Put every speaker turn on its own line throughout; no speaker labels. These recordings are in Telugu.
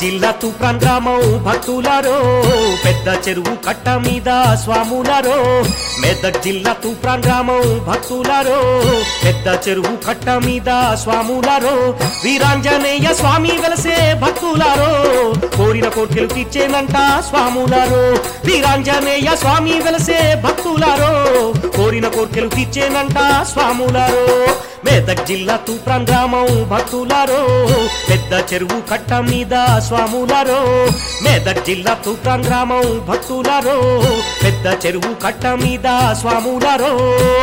జిల్లా తూప్రాన్ గ్రామం భక్తులారో పెద్ద చెరువు కట్ట మీద స్వాములారో మెదక్ జిల్లా తూప్రాన్ గ్రామం భక్తులారో పెద్ద చెరువు కట్ట మీద స్వాములారో వీరాంజనేయ స్వామి వెలసే భక్తులారో కోరిన కోర్కెలు తీర్చేనంట స్వాములారో వీరాంజనేయ స్వామి వెలసే భక్తులారో కోరిన కోర్కెలు తీర్చేనంట స్వాములారో మెదక్ జిల్లా తూప్రాన్ గ్రామం భక్తులారో పెద్ద చెరువు కట్ట మీద స్వాములారో మెదక్ జిల్లా తూప్రాన్ గ్రామం భక్తులారో పెద్ద చెరువు కట్ట మీద స్వాములారో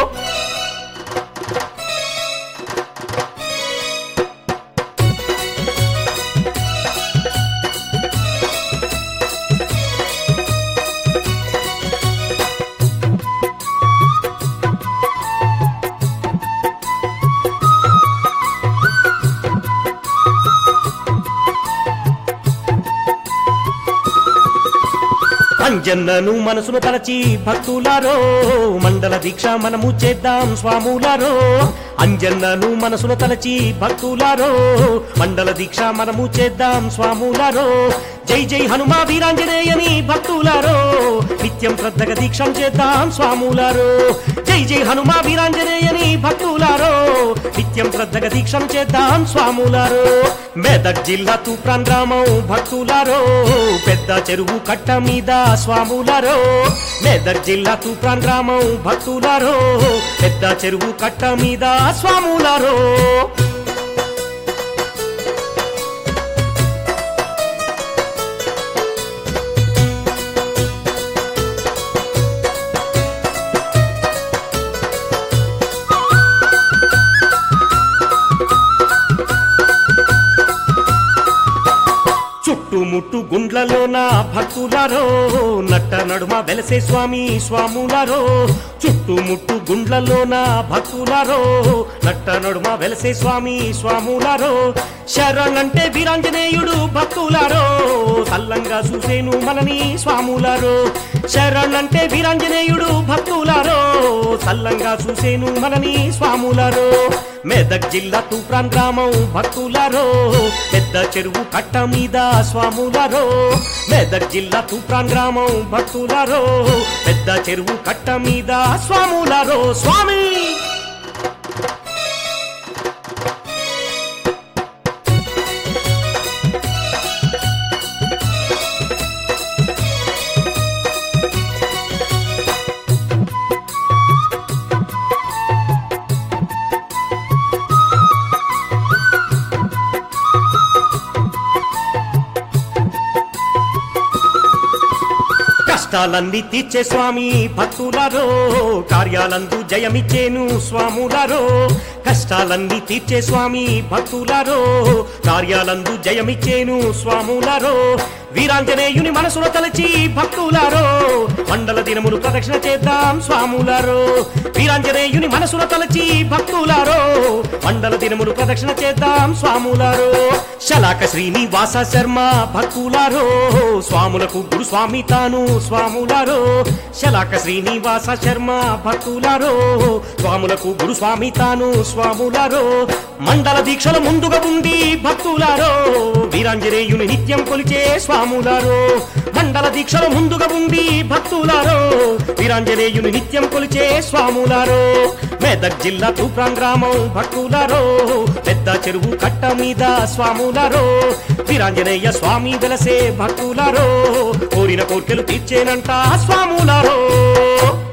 అంజన్నను మనసును తలచి భక్తులారో మండల దీక్ష మనము చేద్దాం స్వాములారో అంజన్నను మనసును తలచి భక్తులారో మండల దీక్ష మనము చేద్దాం స్వాములారో జై జై హనుమా వీరాంజనేయని భక్తులారో నిత్యం శ్రద్ధగా దీక్షం చేద్దాం స్వాములారో జై జై హనుమా వీరాంజనేయని భక్తులారో నిత్యం శ్రద్ధగా దీక్షం చేద్దాం స్వాములారో మెదక్ జిల్లా తూప్రాన్ గ్రామం భక్తులారో పెద్ద చెరువు కట్ట మీద స్వాములారో మెదక్ జిల్లా తూప్రాన్ గ్రామం భక్తులారో పెద్ద చెరువు కట్ట మీద స్వాములారో చుట్టుముట్టు గుండ్లలోన భక్తులారో నట్ట నడుమ వెలసే స్వామి స్వాములారో చుట్టుముట్టు గుండ్లలోన భక్తులారో నట్ట నడుమ వెలసే స్వామి స్వాములారో శరణంటే వీరాంజనేయుడు భక్తులారో సల్లంగా చూసేను మనని స్వాములారో శరణంటే వీరాంజనేయుడు భక్తులారో సల్లంగా చూసేను మనని స్వాములారో మెదక్ జిల్లా తూప్రాన్ గ్రామం భక్తులారో పెద్ద చెరువు కట్ట మీద స్వాములారో మెదక్ జిల్లా తూప్రాన్ గ్రామం భక్తులారో పెద్ద చెరువు కట్ట మీద స్వాములారో స్వామి కష్టాలన్నీ తీర్చే స్వామి భక్తులారో కార్యాలందు జయమిచ్చేను స్వాములారో కష్టాలన్నీ తీర్చే స్వామి భక్తులారో కార్యాలందు జయమిచ్చేను స్వాములారో వీరాంజనేయుని మనసులో తలచి భక్తులారో మండల దినములు ప్రదక్షిణ చేద్దాం స్వాములారో వీరాంజనేయుని మనసులో తలచి భక్తులారో మండల దినములు ప్రదక్షిణ చేద్దాం స్వాములారో శలాక శ్రీనివాస శర్మ భక్తులారో స్వాములకు గురు స్వామి తాను స్వాములారో శలాక శ్రీనివాస శర్మ భక్తులారో స్వాములకు గురు స్వామి తాను స్వాములారో మండల దీక్షలు ముందుగా ఉండి భక్తులారో వీరాంజనేయుని నిత్యం కొలిచే స్వాములారో మండల దీక్షలు ముందుగా ఉండి భక్తులారో వీరాంజనేయుని నిత్యం కొలిచే స్వాములారో మెదక్ జిల్లా తూప్రాన్ గ్రామం భక్తులారో పెద్ద చెరువు కట్ట మీద స్వాములారో వీరాంజనేయ స్వామి వెలసే భక్తులారో కోరిన కోర్కెలు తీర్చేనంట స్వాములారో